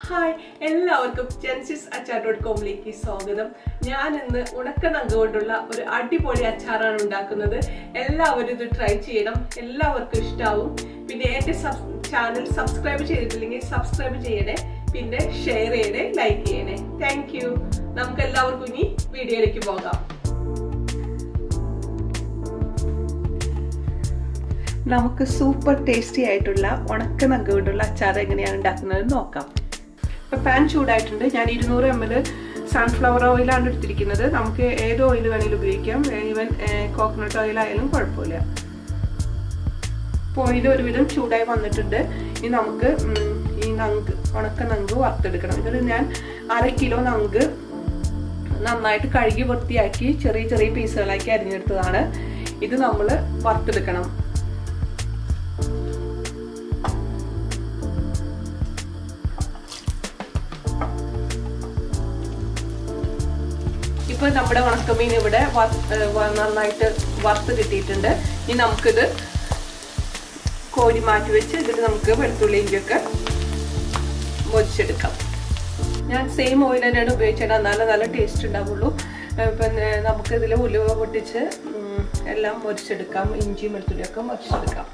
hi എല്ലാവർക്കും ജെൻസിസ് അച്ചാർ dot കോമിലേക്ക് സ്വാഗതം ഞാൻ ഇന്ന് ഉണക്കനങ്ക കൊണ്ടുള്ള ഒരു അടിപൊളി അച്ചാറാണ് ഉണ്ടാക്കുന്നത് എല്ലാവരും ഇത് ട്രൈ ചെയ്യണം എല്ലാവർക്കും ഇഷ്ടാവും പിന്നെ എന്റെ ചാനൽ സബ്സ്ക്രൈബ് ചെയ്തിട്ടില്ലെങ്കിൽ സബ്സ്ക്രൈബ് ചെയ്യണേ പിന്നെ ഷെയർ ചെയ്യണേ ലൈക്ക് ചെയ്യണേ താങ്ക് യു നമുക്ക് എല്ലാവർക്കും ഇനി വീഡിയോയിലേക്ക് പോകാം നമുക്ക് സൂപ്പർ ടേസ്റ്റി ആയിട്ടുള്ള ഉണക്ക നങ്ക കൊണ്ടുള്ള അച്ചാർ എങ്ങനെയാണ് ഉണ്ടാക്കുന്നത് നോക്കാം ഇപ്പം പാൻ ചൂടായിട്ടുണ്ട് ഞാൻ ഇരുന്നൂറ് എം എൽ സൺഫ്ലവർ ഓയിലാണ് എടുത്തിരിക്കുന്നത് നമുക്ക് ഏത് ഓയിൽ വേണമെങ്കിലും ഉപയോഗിക്കാം ഈവൻ കോക്കനട്ട് ഓയിൽ ആയാലും കുഴപ്പമില്ല ഓയിൽ ഒരുവിധം ചൂടായി വന്നിട്ടുണ്ട് ഇനി നമുക്ക് ഈ നങ്ക് ഉണക്ക നങ്ക് വറുത്തെടുക്കണം ഇതിൽ ഞാൻ അര കിലോ നങ്ക് നന്നായിട്ട് കഴുകി വൃത്തിയാക്കി ചെറിയ ചെറിയ പീസുകളാക്കി അരിഞ്ഞെടുത്തതാണ് ഇത് നമ്മൾ വറുത്തെടുക്കണം ഇപ്പൊ നമ്മുടെ ഉണക്കമീൻ ഇവിടെ നന്നായിട്ട് വറുത്ത് കിട്ടിയിട്ടുണ്ട് ഇനി നമുക്കിത് കോരി മാറ്റി വെച്ച് ഇതിൽ നമുക്ക് വെളുത്തുള്ളി ഇഞ്ചിയൊക്കെ മൊരിച്ചെടുക്കാം ഞാൻ സെയിം ഓയിൽ തന്നെയാണ് ഉപയോഗിച്ചത് എന്നാലും നല്ല ടേസ്റ്റ് ഉണ്ടാവുള്ളൂ പിന്നെ നമുക്ക് ഇതിൽ ഉലുവ പൊട്ടിച്ച് എല്ലാം മൊരിച്ചെടുക്കാം ഇഞ്ചിയും വെളുത്തുള്ളിയൊക്കെ മൊരിച്ചെടുക്കാം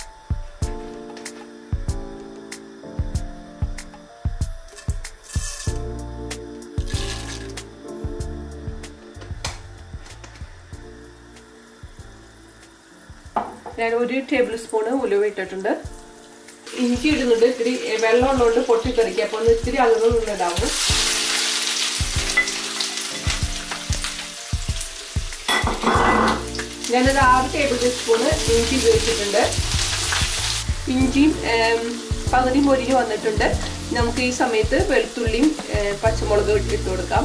ഞാൻ ഒരു ടേബിൾ സ്പൂണ് ഉലുവ ഇട്ടിട്ടുണ്ട് ഇഞ്ചി ഇടുന്നുണ്ട് ഇത്തിരി വെള്ളം ഉള്ളതുകൊണ്ട് പൊട്ടിത്തെറിക്കുക അപ്പോൾ ഒന്ന് ഇത്തിരി അളവ് ഇടാവും ഞാനൊരു ആറ് ടേബിൾ സ്പൂണ് ഇഞ്ചി ഉപയോഗിച്ചിട്ടുണ്ട് ഇഞ്ചിയും പകുതി മൊരിഞ്ഞ് വന്നിട്ടുണ്ട് നമുക്ക് ഈ സമയത്ത് വെളുത്തുള്ളിയും പച്ചമുളക് ഇട്ട് കൊടുക്കാം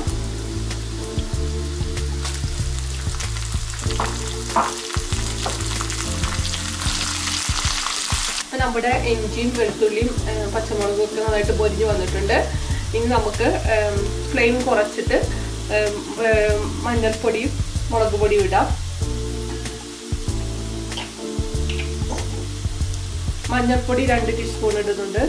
നമ്മുടെ ഇഞ്ചിയും വെളുത്തുള്ളിയും പച്ചമുളകും ഒക്കെ നന്നായിട്ട് പൊരിഞ്ഞ് വന്നിട്ടുണ്ട് ഇനി നമുക്ക് ഫ്ലെയിം കുറച്ചിട്ട് മഞ്ഞൾപ്പൊടിയും മുളക് പൊടിയും ഇടാം മഞ്ഞൾപ്പൊടി രണ്ട് ടീസ്പൂൺ ഇടുന്നുണ്ട്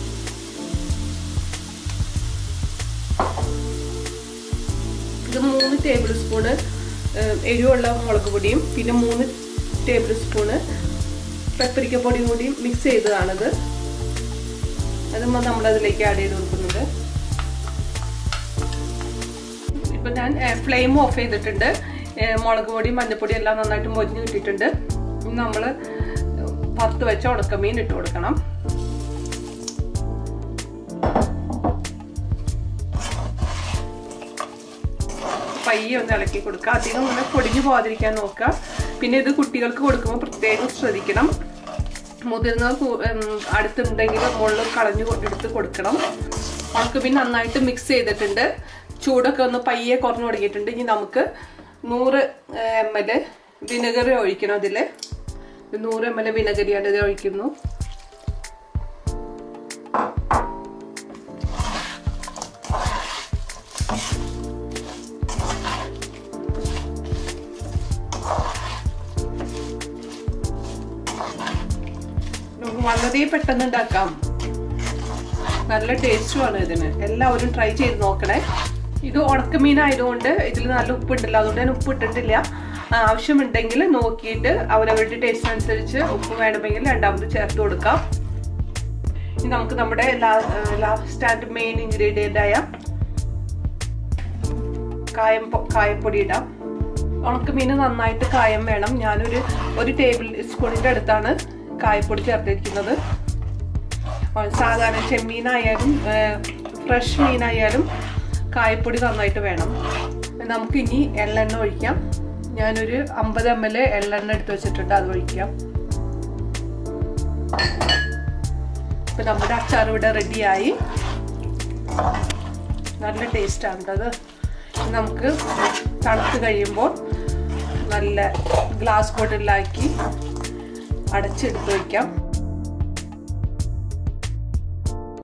ഇത് മൂന്ന് ടേബിൾ സ്പൂണ് എരിവുള്ള മുളക് പൊടിയും പിന്നെ മൂന്ന് ടേബിൾ സ്പൂണ് പെപ്പരിക്ക പൊടിയും കൂടി മിക്സ് ചെയ്തതാണത് അത് നമ്മളതിലേക്ക് ആഡ് ചെയ്ത് കൊടുക്കുന്നുണ്ട് ഇപ്പൊ ഞാൻ ഫ്ലെയിം ഓഫ് ചെയ്തിട്ടുണ്ട് മുളക് പൊടി മഞ്ഞപ്പൊടി എല്ലാം നന്നായിട്ട് മൊരിഞ്ഞ് കിട്ടിയിട്ടുണ്ട് നമ്മൾ പത്ത് വെച്ച ഉണക്കമീൻ ഇട്ട് കൊടുക്കണം പയ്യെ ഒന്ന് ഇളക്കി കൊടുക്കുക അധികം ഇങ്ങനെ പൊടിഞ്ഞു പോകാതിരിക്കാൻ നോക്കുക പിന്നെ ഇത് കുട്ടികൾക്ക് കൊടുക്കുമ്പോൾ പ്രത്യേകം ശ്രദ്ധിക്കണം മുതിർന്ന അടുത്തുണ്ടെങ്കിൽ മുകളിൽ കളഞ്ഞു എടുത്ത് കൊടുക്കണം അവർക്ക് പിന്നെ നന്നായിട്ട് മിക്സ് ചെയ്തിട്ടുണ്ട് ചൂടൊക്കെ ഒന്ന് പയ്യെ കുറഞ്ഞു തുടങ്ങിയിട്ടുണ്ട് ഇനി നമുക്ക് നൂറ് എം എൽ വിനെഗറി ഒഴിക്കണം അതിൽ നൂറ് എം എൽ വിനെഗരിയാണ് ഇത് ഒഴിക്കുന്നു വളരെ പെട്ടെന്ന് ഉണ്ടാക്കാം നല്ല ടേസ്റ്റുമാണ് ഇതിന് എല്ലാവരും ട്രൈ ചെയ്ത് നോക്കണേ ഇത് ഉണക്കമീൻ ആയതുകൊണ്ട് ഇതിൽ നല്ല ഉപ്പുണ്ടല്ലോ അതുകൊണ്ട് ഞാൻ ഉപ്പ് ഇട്ടിട്ടില്ല ആവശ്യമുണ്ടെങ്കിൽ നോക്കിയിട്ട് അവരവരുടെ ടേസ്റ്റ് അനുസരിച്ച് ഉപ്പ് വേണമെങ്കിൽ രണ്ടാമത് ചേർത്ത് കൊടുക്കാം ഇനി നമുക്ക് നമ്മുടെ ലാസ്റ്റ് ആൻഡ് മെയിൻ ഇൻഗ്രീഡിയൻ്റ് ആയ കായം കായപ്പൊടി ഇടാം ഉണക്കമീൻ നന്നായിട്ട് കായം വേണം ഞാനൊരു ഒരു ടേബിൾ സ്പൂണിൻ്റെ അടുത്താണ് കായപ്പൊടി ചേർത്തിരിക്കുന്നത് സാധാരണ ചെമ്മീനായാലും ഫ്രഷ് മീനായാലും കായപ്പൊടി നന്നായിട്ട് വേണം നമുക്ക് ഇനി എള്ളെണ്ണ ഒഴിക്കാം ഞാനൊരു അമ്പത് എം എൽ എള്ളെണ്ണ എടുത്ത് വെച്ചിട്ടുണ്ട് അത് ഒഴിക്കാം ഇപ്പം നമ്മുടെ അച്ചാർ ഇവിടെ റെഡിയായി നല്ല ടേസ്റ്റാണ് അത് നമുക്ക് തണുത്ത് കഴിയുമ്പോൾ നല്ല ഗ്ലാസ് ബോട്ടിലാക്കി അടച്ചെടുത്ത് വയ്ക്കാം